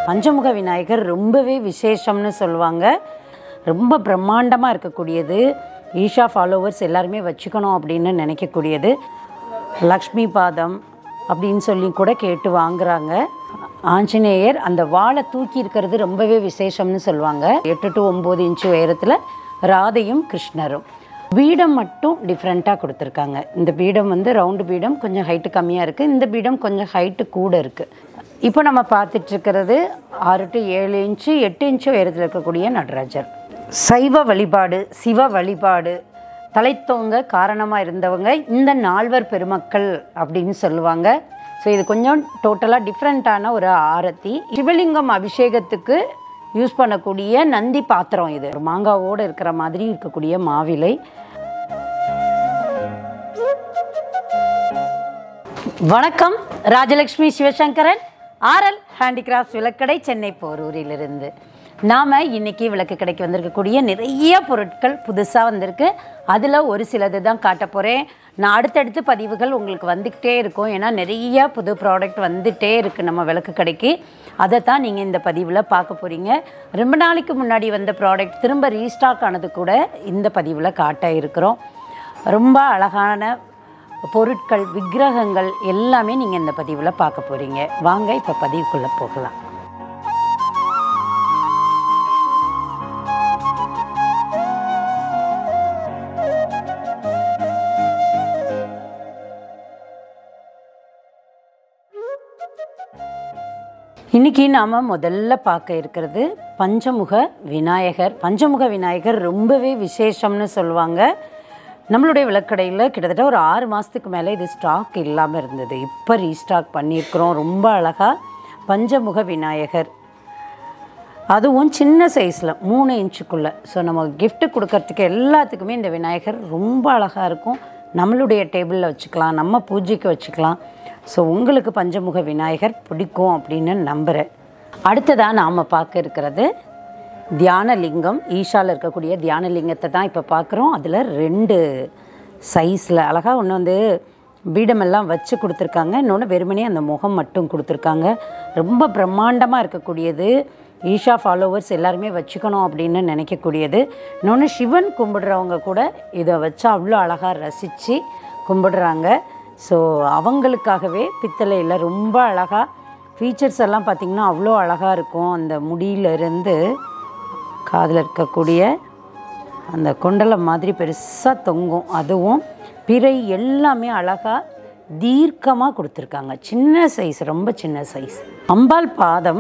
பஞ்சமுக விநாயகர் ரொம்பவே விசேஷம்னு சொல்லுவாங்க ரொம்ப பிரம்மாண்டமாக இருக்கக்கூடியது ஈஷா ஃபாலோவர்ஸ் எல்லாருமே வச்சுக்கணும் அப்படின்னு நினைக்கக்கூடியது லக்ஷ்மி பாதம் அப்படின்னு சொல்லி கூட கேட்டு வாங்குறாங்க ஆஞ்சநேயர் அந்த வாழை தூக்கி இருக்கிறது ரொம்பவே விசேஷம்னு சொல்லுவாங்க எட்டு டு ஒம்பது இன்ச்சு உயரத்தில் ராதையும் கிருஷ்ணரும் பீடம் மட்டும் டிஃப்ரெண்ட்டாக கொடுத்துருக்காங்க இந்த பீடம் வந்து ரவுண்டு பீடம் கொஞ்சம் ஹைட்டு கம்மியாக இருக்குது இந்த பீடம் கொஞ்சம் ஹைட்டு கூட இருக்குது இப்போ நம்ம பார்த்துட்டு இருக்கிறது ஆறு டு ஏழு இன்ச்சு எட்டு இன்ச்சு உயரத்தில் இருக்கக்கூடிய நடராஜர் சைவ வழிபாடு சிவ வழிபாடு தலைத்தோங்க காரணமாக இருந்தவங்க இந்த நால்வர் பெருமக்கள் அப்படின்னு சொல்லுவாங்க ஸோ இது கொஞ்சம் டோட்டலாக டிஃப்ரெண்ட்டான ஒரு ஆரத்தி சிவலிங்கம் அபிஷேகத்துக்கு யூஸ் பண்ணக்கூடிய நந்தி பாத்திரம் இது ஒரு மாங்காவோடு இருக்கிற மாதிரி இருக்கக்கூடிய மாவிலை வணக்கம் ராஜலக்ஷ்மி சிவசங்கரன் ஆர்எல் ஹேண்டிகிராஃப்ட் விளக்கடை சென்னை போரூரிலிருந்து நாம் இன்னைக்கு விளக்கு கடைக்கு வந்திருக்கக்கூடிய நிறைய பொருட்கள் புதுசாக வந்திருக்கு அதில் ஒரு சிலது தான் காட்ட போகிறேன் நான் அடுத்தடுத்து பதிவுகள் உங்களுக்கு வந்துக்கிட்டே இருக்கும் ஏன்னா நிறைய புது ப்ராடக்ட் வந்துகிட்டே இருக்குது நம்ம விளக்கு கடைக்கு அதை தான் நீங்கள் இந்த பதிவில் பார்க்க போகிறீங்க ரொம்ப நாளைக்கு முன்னாடி வந்த ப்ராடக்ட் திரும்ப ரீஸ்டாக் ஆனது கூட இந்த பதிவில் காட்ட இருக்கிறோம் ரொம்ப அழகான பொருட்கள் விக்கிரகங்கள் எல்லாமே நீங்கள் இந்த பதிவில் பார்க்க போகிறீங்க வாங்க இப்போ பதிவுக்குள்ளே போகலாம் இன்னைக்கு நாம் முதல்ல பார்க்க இருக்கிறது பஞ்சமுக விநாயகர் பஞ்சமுக விநாயகர் ரொம்பவே விசேஷம்னு சொல்லுவாங்க நம்மளுடைய விளக்கடையில் கிட்டத்தட்ட ஒரு ஆறு மாதத்துக்கு மேலே இது ஸ்டாக் இல்லாமல் இருந்தது இப்போ ரீஸ்டாக் பண்ணியிருக்கிறோம் ரொம்ப அழகாக பஞ்சமுக விநாயகர் அதுவும் சின்ன சைஸில் மூணு இன்ச்சுக்குள்ளே ஸோ நம்ம gift கொடுக்கறதுக்கு எல்லாத்துக்குமே இந்த விநாயகர் ரொம்ப அழகாக இருக்கும் நம்மளுடைய டேபிளில் வச்சுக்கலாம் நம்ம பூஜைக்கு வச்சுக்கலாம் ஸோ உங்களுக்கு பஞ்சமுக விநாயகர் பிடிக்கும் அப்படின்னு நம்புகிறேன் அடுத்ததாக நாம் பார்க்க இருக்கிறது தியான லிங்கம் ஈஷாவில் இருக்கக்கூடிய தியான லிங்கத்தை தான் இப்போ பார்க்குறோம் அதில் ரெண்டு சைஸில் அழகாக ஒன்று வந்து பீடமெல்லாம் வச்சு கொடுத்துருக்காங்க இன்னொன்று வெறுமனே அந்த முகம் மட்டும் கொடுத்துருக்காங்க ரொம்ப பிரம்மாண்டமாக இருக்கக்கூடியது ஈஷா ஃபாலோவர்ஸ் எல்லாருமே வச்சுக்கணும் அப்படின்னு நினைக்கக்கூடியது இன்னொன்று சிவன் கும்பிடுறவங்க கூட இதை வச்சு அவ்வளோ அழகாக ரசித்து கும்பிடுறாங்க ஸோ அவங்களுக்காகவே பித்தளையில் ரொம்ப அழகாக ஃபீச்சர்ஸ் எல்லாம் பார்த்திங்கன்னா அவ்வளோ அழகாக இருக்கும் அந்த முடியிலிருந்து காதில் இருக்கக்கூடிய அந்த கொண்டலம் மாதிரி பெருசாக தொங்கும் அதுவும் பிறை எல்லாமே அழகாக தீர்க்கமாக கொடுத்துருக்காங்க சின்ன சைஸ் ரொம்ப சின்ன சைஸ் அம்பாள் பாதம்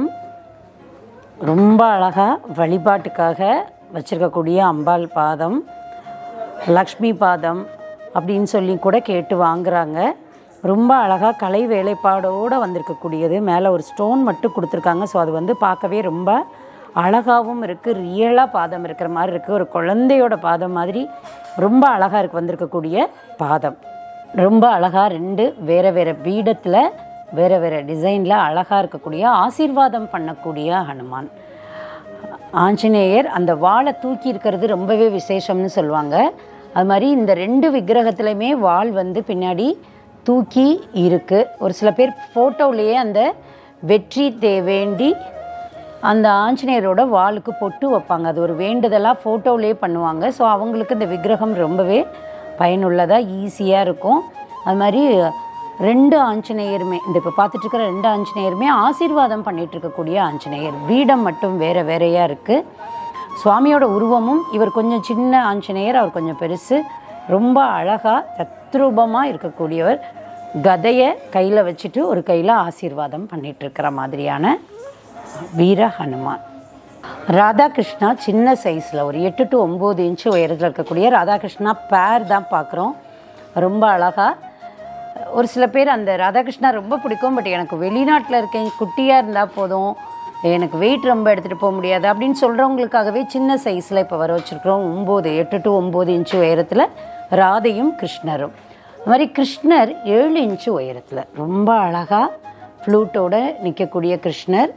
ரொம்ப அழகாக வழிபாட்டுக்காக வச்சுருக்கக்கூடிய அம்பாள் பாதம் லக்ஷ்மி பாதம் அப்படின்னு சொல்லி கூட கேட்டு வாங்குறாங்க ரொம்ப அழகாக கலை வேலைப்பாடோடு வந்திருக்கக்கூடியது மேலே ஒரு ஸ்டோன் மட்டும் கொடுத்துருக்காங்க ஸோ அது வந்து பார்க்கவே ரொம்ப அழகாகவும் இருக்குது ரியலாக பாதம் இருக்கிற மாதிரி இருக்குது ஒரு குழந்தையோட பாதம் மாதிரி ரொம்ப அழகாக இருக்கு வந்திருக்கக்கூடிய பாதம் ரொம்ப அழகாக ரெண்டு வேறு வேறு பீடத்தில் வேறு வேறு டிசைனில் அழகாக இருக்கக்கூடிய ஆசீர்வாதம் பண்ணக்கூடிய ஹனுமான் ஆஞ்சநேயர் அந்த வாளை தூக்கி இருக்கிறது ரொம்பவே விசேஷம்னு சொல்லுவாங்க அது மாதிரி இந்த ரெண்டு விக்கிரகத்துலையுமே வாள் வந்து பின்னாடி தூக்கி இருக்குது ஒரு சில பேர் ஃபோட்டோவிலேயே அந்த வெற்றி தே வேண்டி அந்த ஆஞ்சநேயரோட வாளுக்கு பொட்டு வைப்பாங்க அது ஒரு வேண்டுதலாக ஃபோட்டோவிலே பண்ணுவாங்க ஸோ அவங்களுக்கு இந்த விக்கிரகம் ரொம்பவே பயனுள்ளதாக ஈஸியாக இருக்கும் அது மாதிரி ரெண்டு ஆஞ்சநேயருமே இந்த இப்போ பார்த்துட்டு இருக்கிற ரெண்டு ஆஞ்சநேயருமே ஆசீர்வாதம் பண்ணிட்டு இருக்கக்கூடிய ஆஞ்சநேயர் பீடம் மட்டும் வேறு வேறையாக இருக்குது சுவாமியோட உருவமும் இவர் கொஞ்சம் சின்ன ஆஞ்சநேயர் அவர் கொஞ்சம் பெருசு ரொம்ப அழகாக தத்ரூபமாக இருக்கக்கூடியவர் கதையை கையில் வச்சுட்டு ஒரு கையில் ஆசீர்வாதம் பண்ணிட்டு இருக்கிற மாதிரியான வீர ஹனுமான் ராதாகிருஷ்ணா சின்ன சைஸில் ஒரு எட்டு டு ஒம்பது இன்ச்சு உயரத்தில் இருக்கக்கூடிய ராதாகிருஷ்ணா பேர் தான் பார்க்குறோம் ரொம்ப அழகாக ஒரு சில பேர் அந்த ராதாகிருஷ்ணா ரொம்ப பிடிக்கும் பட் எனக்கு வெளிநாட்டில் இருக்கேன் குட்டியாக இருந்தால் போதும் எனக்கு வெயிட் ரொம்ப எடுத்துகிட்டு போக முடியாது அப்படின்னு சொல்கிறவங்களுக்காகவே சின்ன சைஸில் இப்போ வர வச்சுருக்கிறோம் ஒம்பது எட்டு டு ஒம்பது இன்ச்சு உயரத்தில் ராதையும் கிருஷ்ணரும் அது மாதிரி கிருஷ்ணர் ஏழு இன்ச்சு உயரத்தில் ரொம்ப அழகாக ஃப்ளூட்டோட நிற்கக்கூடிய கிருஷ்ணர்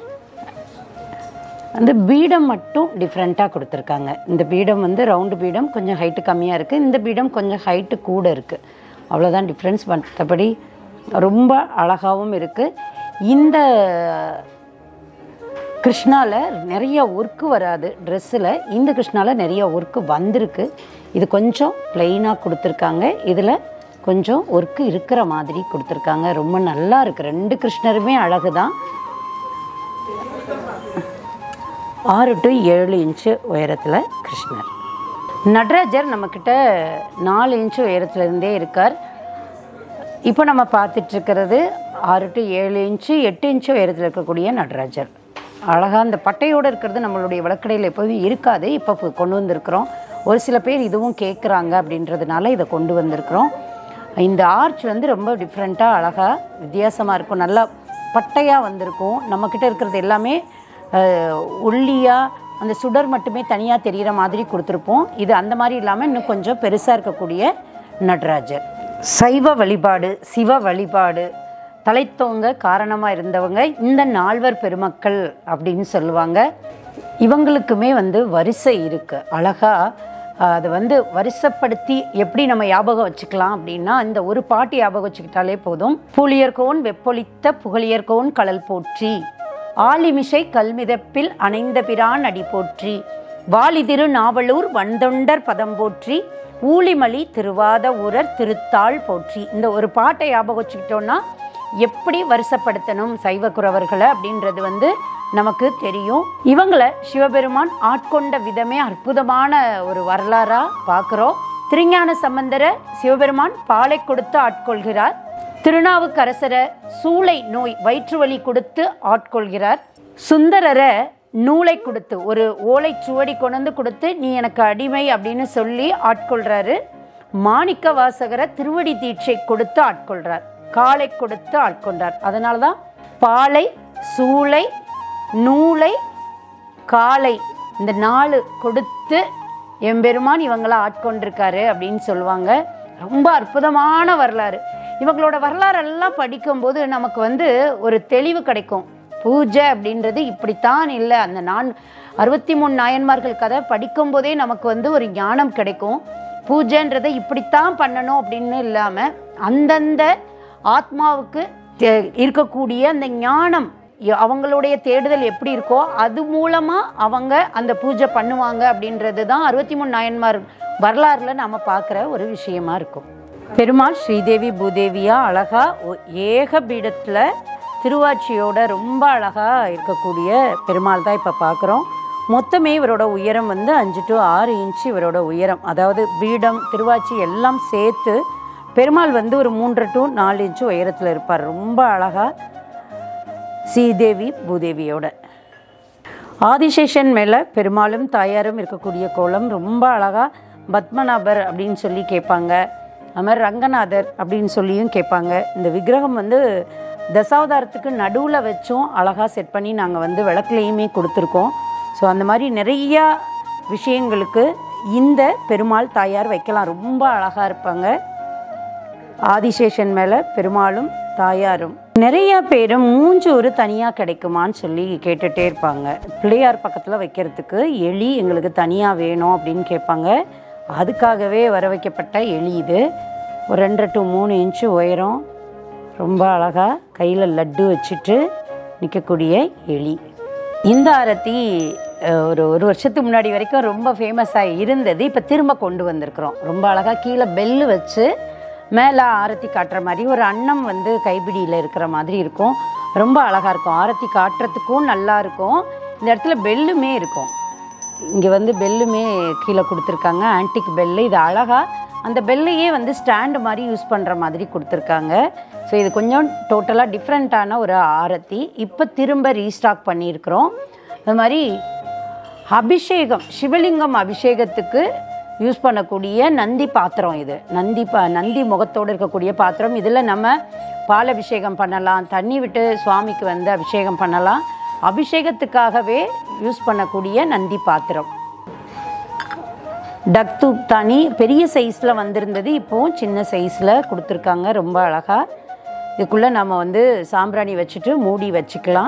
அந்த பீடம் மட்டும் டிஃப்ரெண்ட்டாக கொடுத்துருக்காங்க இந்த பீடம் வந்து ரவுண்டு பீடம் கொஞ்சம் ஹைட்டு கம்மியாக இருக்குது இந்த பீடம் கொஞ்சம் ஹைட்டு கூட இருக்குது அவ்வளோதான் டிஃப்ரென்ஸ் மற்றபடி ரொம்ப அழகாகவும் இருக்குது இந்த கிருஷ்ணாவில் நிறைய ஒர்க்கு வராது ட்ரெஸ்ஸில் இந்த கிருஷ்ணாவில் நிறைய ஒர்க்கு வந்திருக்கு இது கொஞ்சம் ப்ளெயினாக கொடுத்துருக்காங்க இதில் கொஞ்சம் ஒர்க்கு இருக்கிற மாதிரி கொடுத்துருக்காங்க ரொம்ப நல்லா இருக்குது ரெண்டு கிருஷ்ணருமே அழகு தான் ஆறு டு ஏழு இன்ச்சு உயரத்தில் கிருஷ்ணர் நடராஜர் நம்மக்கிட்ட நாலு இன்ச்சு உயரத்துலேருந்தே இருக்கார் இப்போ நம்ம பார்த்துட்டு இருக்கிறது ஆறு டு ஏழு இன்ச்சு எட்டு இன்ச்சு உயரத்தில் இருக்கக்கூடிய நடராஜர் அழகாக அந்த பட்டையோடு இருக்கிறது நம்மளுடைய விளக்கடையில் எப்போதும் இருக்காது இப்போ இப்போ கொண்டு வந்திருக்கிறோம் ஒரு சில பேர் இதுவும் கேட்குறாங்க அப்படின்றதுனால இதை கொண்டு வந்திருக்கிறோம் இந்த ஆர்ச் வந்து ரொம்ப டிஃப்ரெண்ட்டாக அழகாக வித்தியாசமாக இருக்கும் நல்லா பட்டையாக வந்திருக்கும் நம்மக்கிட்ட இருக்கிறது எல்லாமே அஹ், ஒல்லியாக அந்த சுடர் மட்டுமே தனியாக தெரிகிற மாதிரி கொடுத்துருப்போம் இது அந்த மாதிரி இல்லாமல் இன்னும் கொஞ்சம் பெருசாக இருக்கக்கூடிய நடராஜர் சைவ வழிபாடு சிவ வழிபாடு தலைத்தவங்க காரணமாக இருந்தவங்க இந்த நால்வர் பெருமக்கள் அப்படின்னு சொல்லுவாங்க இவங்களுக்குமே வந்து வரிசை இருக்குது அழகாக அதை வந்து வரிசைப்படுத்தி எப்படி நம்ம ஞாபகம் வச்சுக்கலாம் அப்படின்னா இந்த ஒரு பாட்டு ஞாபகம் வச்சுக்கிட்டாலே போதும் பூலியர்கோன் வெப்பொலித்த புகழியர்கோன் கடல் போற்றி ஆலிமிசை கல்மிதப்பில் அணைந்த பிரான் அடி போற்றி வாலிதிரு நாவலூர் வந்தொண்டர் பதம் போற்றி ஊழிமலி திருவாத ஊரர் திருத்தாள் போற்றி இந்த ஒரு பாட்டை ஞாபகம் வச்சுக்கிட்டோன்னா எப்படி வருஷப்படுத்தணும் சைவ குறவர்களை அப்படின்றது வந்து நமக்கு தெரியும் இவங்களை சிவபெருமான் ஆட்கொண்ட விதமே அற்புதமான ஒரு வரலாறா பார்க்குறோம் திருஞான சம்பந்தரை சிவபெருமான் பாலை கொடுத்து ஆட்கொள்கிறார் திருநாவுக்கரசரை சூளை நோய் வயிற்று வலி கொடுத்து ஆட்கொள்கிறார் சுந்தரரை நூலை கொடுத்து ஒரு ஓலை சுவடி கொண்டு வந்து கொடுத்து நீ எனக்கு அடிமை அப்படின்னு சொல்லி ஆட்கொள்றாரு மாணிக்க வாசகரை திருவடி தீட்சை கொடுத்து ஆட்கொள்றார் காலை கொடுத்து ஆட்கொண்டார் அதனால தான் பாலை சூளை நூலை காலை இந்த நாலு கொடுத்து எம்பெருமான் இவங்களை ஆட்கொண்டிருக்காரு அப்படின்னு சொல்லுவாங்க ரொம்ப அற்புதமான வரலாறு இவங்களோட வரலாறு எல்லாம் படிக்கும்போது நமக்கு வந்து ஒரு தெளிவு கிடைக்கும் பூஜை அப்படின்றது இப்படித்தான் இல்லை அந்த நான் அறுபத்தி மூணு நாயன்மார்கள் கதை படிக்கும்போதே நமக்கு வந்து ஒரு ஞானம் கிடைக்கும் பூஜைன்றதை இப்படித்தான் பண்ணணும் அப்படின்னு இல்லாமல் அந்தந்த ஆத்மாவுக்கு தே- இருக்கக்கூடிய அந்த ஞானம் எ- அவங்களுடைய தேடுதல் எப்படி இருக்கோ அது மூலமாக அவங்க அந்த பூஜை பண்ணுவாங்க அப்படின்றது தான் அறுபத்தி மூணு நாயன்மார் வரலாறுல நம்ம பார்க்குற ஒரு விஷயமா இருக்கும் பெருமாள் ஸ்ரீதேவி பூதேவியா அழகா ஒ- ஏக பீடத்தில் திருவாட்சியோட ரொம்ப அழகா இருக்கக்கூடிய பெருமாள் தான் இப்போ பார்க்குறோம் மொத்தமே இவரோட உயரம் வந்து அஞ்சு டு ஆறு இன்ச்சு இவரோட உயரம் அதாவது பீடம் திருவாச்சி எல்லாம் சேர்த்து பெருமாள் வந்து ஒரு மூன்று டு நாலு இன்ச்சு உயரத்தில் இருப்பார் ரொம்ப அழகா ஸ்ரீதேவி பூதேவியோட ஆதிசேஷன் மேலே பெருமாளும் தாயாரும் இருக்கக்கூடிய கோலம் ரொம்ப அழகாக பத்மநாபர் அப்படின்னு சொல்லி கேட்பாங்க அது மாதிரி ரங்கநாதர் அப்படின்னு சொல்லியும் கேட்பாங்க இந்த விக்கிரகம் வந்து தசாவதாரத்துக்கு நடுவில் வச்சும் அழகாக செட் பண்ணி நாங்கள் வந்து விளக்குலையுமே கொடுத்துருக்கோம் ஸோ அந்த மாதிரி நிறையா விஷயங்களுக்கு இந்த பெருமாள் தாயார் வைக்கலாம் ரொம்ப அழகாக இருப்பாங்க ஆதிசேஷன் மேலே பெருமாளும் தாயாரும் நிறைய பேர் மூஞ்சூறு தனியாக கிடைக்குமான்னு சொல்லி கேட்டுகிட்டே இருப்பாங்க பிள்ளையார் பக்கத்தில் வைக்கிறதுக்கு எலி எங்களுக்கு தனியாக வேணும் அப்படின்னு கேட்பாங்க அதுக்காகவே வர வைக்கப்பட்ட எலி இது ஒரு ரெண்டு டு மூணு இன்ச்சு உயரம் ரொம்ப அழகாக கையில் லட்டு வச்சுட்டு நிற்கக்கூடிய எலி இந்த ஆரத்தி அஹ், ஒரு ஒரு வருஷத்துக்கு முன்னாடி வரைக்கும் ரொம்ப ஃபேமஸாக இருந்தது இப்போ திரும்ப கொண்டு வந்திருக்கிறோம் ரொம்ப அழகாக கீழே பெல்லு வச்சு மேலே ஆரத்தி காட்டுற மாதிரி ஒரு அன்னம் வந்து கைப்பிடியில் இருக்கிற மாதிரி இருக்கும் ரொம்ப அழகாக இருக்கும் ஆரத்தி காட்டுறதுக்கும் நல்லா இருக்கும் இந்த இடத்துல பெல்லுமே இருக்கும் இங்கே வந்து பெல்லுமே கீழே கொடுத்துருக்காங்க ஆன்டிக் பெல்லு இது அழகாக அந்த பெல்லையே வந்து ஸ்டாண்டு மாதிரி யூஸ் பண்ணுற மாதிரி கொடுத்துருக்காங்க ஸோ இது கொஞ்சம் டோட்டலாக டிஃப்ரெண்ட்டான ஒரு ஆரத்தி இப்போ திரும்ப ரீஸ்டாக் பண்ணியிருக்கிறோம் அது மாதிரி அபிஷேகம் சிவலிங்கம் அபிஷேகத்துக்கு யூஸ் பண்ணக்கூடிய நந்தி பாத்திரம் இது நந்தி பா நந்தி முகத்தோடு இருக்கக்கூடிய பாத்திரம் இதில் நம்ம பால் அபிஷேகம் பண்ணலாம் தண்ணி விட்டு சுவாமிக்கு வந்து அபிஷேகம் பண்ணலாம் அபிஷேகத்துக்காகவே யூஸ் பண்ணக்கூடிய நந்தி பாத்திரம் டக் தூப் தனி பெரிய சைஸில் வந்திருந்தது இப்போவும் சின்ன சைஸில் கொடுத்துருக்காங்க ரொம்ப அழகாக இதுக்குள்ளே நம்ம வந்து சாம்பிராணி வச்சுட்டு மூடி வச்சுக்கலாம்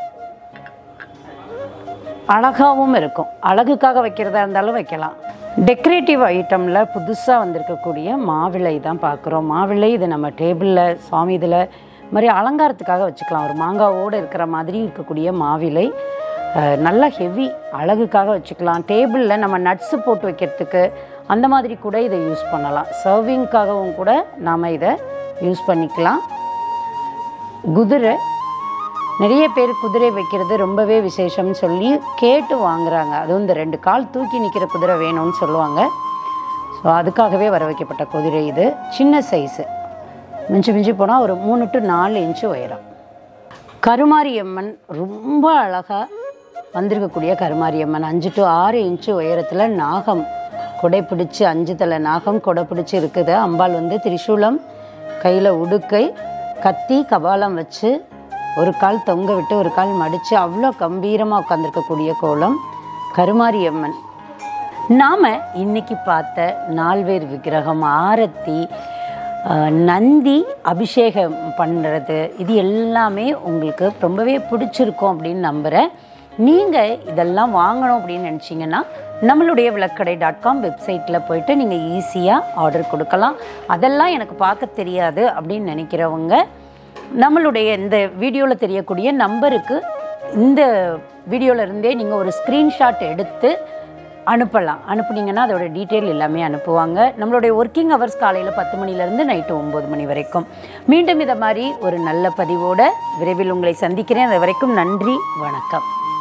அழகாகவும் இருக்கும் அழகுக்காக வைக்கிறதா இருந்தாலும் வைக்கலாம் டெக்கரேட்டிவ் ஐட்டமில் புதுசாக வந்திருக்கக்கூடிய மாவிளை தான் பார்க்குறோம் மாவிளை இது நம்ம டேபிளில் சுவாமி இதில் மாதிரி அலங்காரத்துக்காக வச்சுக்கலாம் ஒரு மாங்காவோடு இருக்கிற மாதிரி இருக்கக்கூடிய மாவிளை அஹ், நல்லா ஹெவி அழகுக்காக வச்சுக்கலாம் டேபிளில் நம்ம நட்ஸு போட்டு வைக்கிறதுக்கு அந்த மாதிரி கூட இதை யூஸ் பண்ணலாம் சர்விங்க்காகவும் கூட நாம் இதை யூஸ் பண்ணிக்கலாம் குதிரை நிறைய பேர் குதிரை வைக்கிறது ரொம்பவே விசேஷம்னு சொல்லி கேட்டு வாங்குறாங்க அதுவும் இந்த ரெண்டு கால் தூக்கி நிற்கிற குதிரை வேணும்னு சொல்லுவாங்க ஸோ அதுக்காகவே வர வைக்கப்பட்ட குதிரை இது சின்ன சைஸு மிஞ்சி மிஞ்சி போனால் ஒரு மூணு டு நாலு இன்ச்சு உயரம் கருமாரியம்மன் ரொம்ப அழகாக வந்திருக்கக்கூடிய கருமாரியம்மன் அஞ்சு டு ஆறு இன்ச்சு உயரத்தில் நாகம் கொடை பிடிச்சி அஞ்சு தலை நாகம் கொடை பிடிச்சி இருக்குது அம்பாள் வந்து திரிசூலம் கையில் உடுக்கை கத்தி கபாலம் வச்சு ஒரு கால் தொங்க விட்டு ஒரு கால் மடித்து அவ்வளோ கம்பீரமாக உட்காந்துருக்கக்கூடிய கோலம் கருமாரியம்மன் நாம் இன்னைக்கு பார்த்த நால்வேர் விக்கிரகம் ஆரத்தி அஹ், நந்தி அபிஷேகம் பண்ணுறது இது எல்லாமே உங்களுக்கு ரொம்பவே பிடிச்சிருக்கும் அப்படின்னு நம்புகிறேன் நீங்கள் இதெல்லாம் வாங்கணும் அப்படின்னு நினச்சிங்கன்னா நம்மளுடைய விளக்கடை டாட் காம் வெப்சைட்டில் போயிட்டு நீங்கள் ஈஸியாக ஆர்டர் கொடுக்கலாம் அதெல்லாம் எனக்கு பார்க்க தெரியாது அப்படின்னு நினைக்கிறவங்க நம்மளுடைய இந்த வீடியோவில் தெரியக்கூடிய நம்பருக்கு இந்த வீடியோல இருந்தே நீங்கள் ஒரு ஸ்க்ரீன்ஷாட் எடுத்து அனுப்பலாம் அனுப்புனீங்கன்னா அதோட டீட்டெயில் எல்லாமே அனுப்புவாங்க நம்மளுடைய ஒர்க்கிங் ஹவர்ஸ் காலையில் பத்து மணிலேருந்து நைட்டு ஒம்பது மணி வரைக்கும் மீண்டும் இதை மாதிரி ஒரு நல்ல பதிவோட விரைவில் உங்களை சந்திக்கிறேன் அது வரைக்கும் நன்றி வணக்கம்